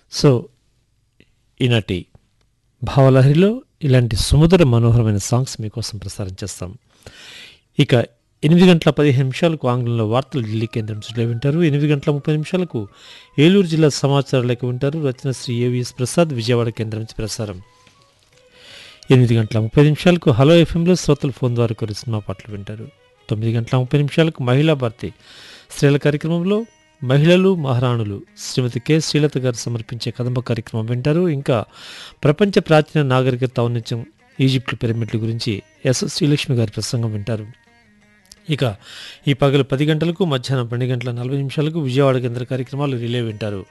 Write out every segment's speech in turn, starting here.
so ఈనాటి భావలహరిలో ఇలాంటి సుమధుర మనోహరమైన సాంగ్స్ మీకోసం ప్రసారం చేస్తాం ఇక ఎనిమిది గంటల పదిహేను నిమిషాలకు ఆంగ్లంలో వార్తలు ఢిల్లీ కేంద్రం నుంచి వింటారు ఎనిమిది గంటల ముప్పై నిమిషాలకు ఏలూరు జిల్లా సమాచార లేఖ వింటారు రచన శ్రీ ఏవిఎస్ ప్రసాద్ విజయవాడ కేంద్రం నుంచి ప్రసారం ఎనిమిది గంటల ముప్పై నిమిషాలకు హలో ఎఫ్ఎంలో శ్రోతలు ఫోన్ ద్వారా కొన్ని సినిమా పాటలు వింటారు తొమ్మిది గంటల ముప్పై నిమిషాలకు మహిళా భారతి స్త్రీల కార్యక్రమంలో మహిళలు మహారాణులు శ్రీమతి కె శ్రీలత గారు సమర్పించే కదంబ కార్యక్రమం వింటారు ఇంకా ప్రపంచ ప్రాచీన నాగరికత ఔన్నత్యం ఈజిప్ట్ పిరమిడ్ల గురించి ఎస్ శ్రీలక్ష్మి గారి ప్రసంగం వింటారు ఇక ఈ పగలు పది గంటలకు మధ్యాహ్నం పన్నెండు గంటల నలభై నిమిషాలకు విజయవాడ కేంద్ర కార్యక్రమాలు రిలే వింటారు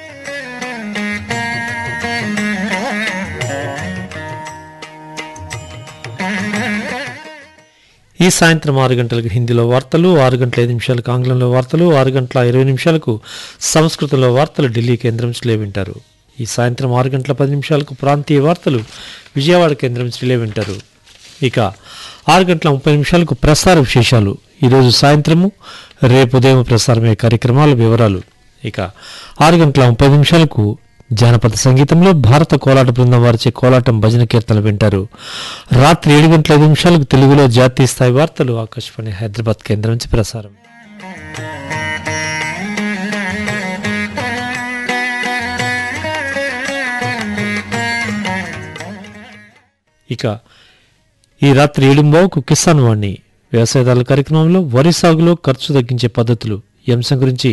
ఈ సాయంత్రం ఆరు గంటలకు హిందీలో వార్తలు ఆరు గంటల ఐదు నిమిషాలకు ఆంగ్లంలో వార్తలు ఆరు గంటల ఇరవై నిమిషాలకు సంస్కృతంలో వార్తలు ఢిల్లీ కేంద్రం నుంచి వింటారు ఈ సాయంత్రం ఆరు గంటల పది నిమిషాలకు ప్రాంతీయ వార్తలు విజయవాడ కేంద్రం నుంచి వింటారు ఇక ఆరు గంటల ముప్పై నిమిషాలకు ప్రసార విశేషాలు ఈరోజు సాయంత్రము రేపు ఉదయం ప్రసారమయ్యే కార్యక్రమాల వివరాలు ఇక ఆరు గంటల ముప్పై నిమిషాలకు జానపద సంగీతంలో భారత కోలాట బృందం వారిచే కోలాటం భజన కీర్తనలు వింటారు రాత్రి ఏడు గంటల ఐదు నిమిషాలకు తెలుగులో జాతీయ స్థాయి వార్తలు ఆకాశవాణి హైదరాబాద్ కేంద్రం నుంచి ప్రసారం ఇక ఈ రాత్రి ఏడుంబావుకు కిసాన్ వాణి వ్యవసాయదారుల కార్యక్రమంలో వరి సాగులో ఖర్చు తగ్గించే పద్ధతులు ఈ అంశం గురించి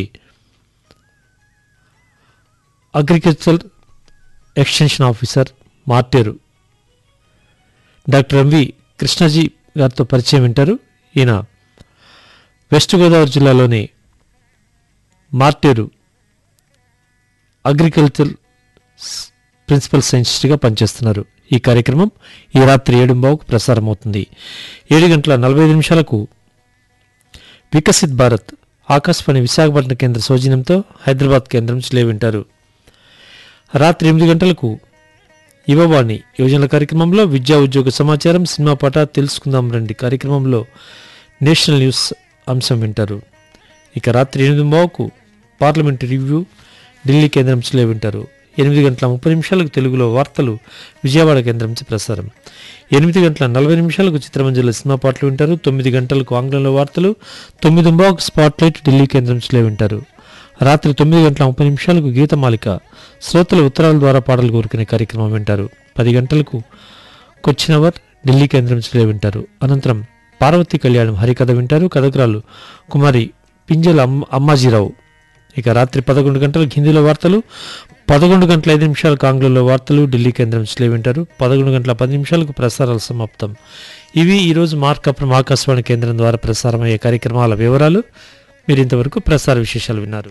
agriculture extension officer Marteru doctor MV Krishnaji గారితో పరిచయం వింటారు ఈయన వెస్ట్ గోదావరి జిల్లాలోని మార్టేరు అగ్రికల్చర్ స్- ప్రిన్సిపల్ సైంటిస్ట్గా పనిచేస్తున్నారు ఈ కార్యక్రమం ఈ రాత్రి ఏడుంబావుకు ప్రసారం అవుతుంది ఏడు గంటల నలభై ఐదు నిమిషాలకు వికసిత్ భారత్ ఆకాశవాణి విశాఖపట్నం కేంద్ర సౌజన్యంతో హైదరాబాద్ కేంద్రం నుంచి వింటారు రాత్రి ఎనిమిది గంటలకు యువవాణి యోజనల కార్యక్రమంలో విద్యా ఉద్యోగ సమాచారం సినిమా పాట తెలుసుకుందాం రండి కార్యక్రమంలో నేషనల్ న్యూస్ అంశం వింటారు ఇక రాత్రి ఎనిమిది బావుకు పార్లమెంట్ రివ్యూ ఢిల్లీ కేంద్రం నుంచి వింటారు ఎనిమిది గంటల ముప్పై నిమిషాలకు తెలుగులో వార్తలు విజయవాడ కేంద్రం నుంచి ప్రసారం ఎనిమిది గంటల నలభై నిమిషాలకు చిత్రమంజల సినిమా పాటలు వింటారు తొమ్మిది గంటలకు ఆంగ్లంలో వార్తలు తొమ్మిది బావుకు స్పాట్లైట్ ఢిల్లీ కేంద్రం నుంచి వింటారు రాత్రి తొమ్మిది గంటల ముప్పై నిమిషాలకు గీతమాలిక శ్రోతల ఉత్తరాల ద్వారా పాటలు కోరుకునే కార్యక్రమం వింటారు పది గంటలకు కొచ్చినవర్ ఢిల్లీ కేంద్రం నుంచి వింటారు అనంతరం పార్వతీ కళ్యాణం హరికథ వింటారు కథకురాలు కుమారి పింజల అమ్మ అమ్మాజీరావు ఇక రాత్రి పదకొండు గంటలకు హిందీలో వార్తలు పదకొండు గంటల ఐదు నిమిషాలకు ఆంగ్లంలో వార్తలు ఢిల్లీ కేంద్రం నుంచి వింటారు పదకొండు గంటల పది నిమిషాలకు ప్రసారాలు సమాప్తం ఇవి ఈరోజు మార్కపురం ఆకాశవాణి కేంద్రం ద్వారా ప్రసారమయ్యే కార్యక్రమాల వివరాలు మీరు ఇంతవరకు ప్రసార విశేషాలు విన్నారు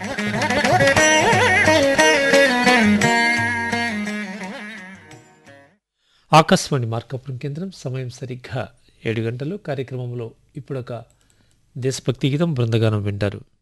ఆకాశవాణి మార్కాపురం కేంద్రం సమయం సరిగ్గా ఏడు గంటలు కార్యక్రమంలో ఇప్పుడొక దేశభక్తి గీతం బృందగానం వింటారు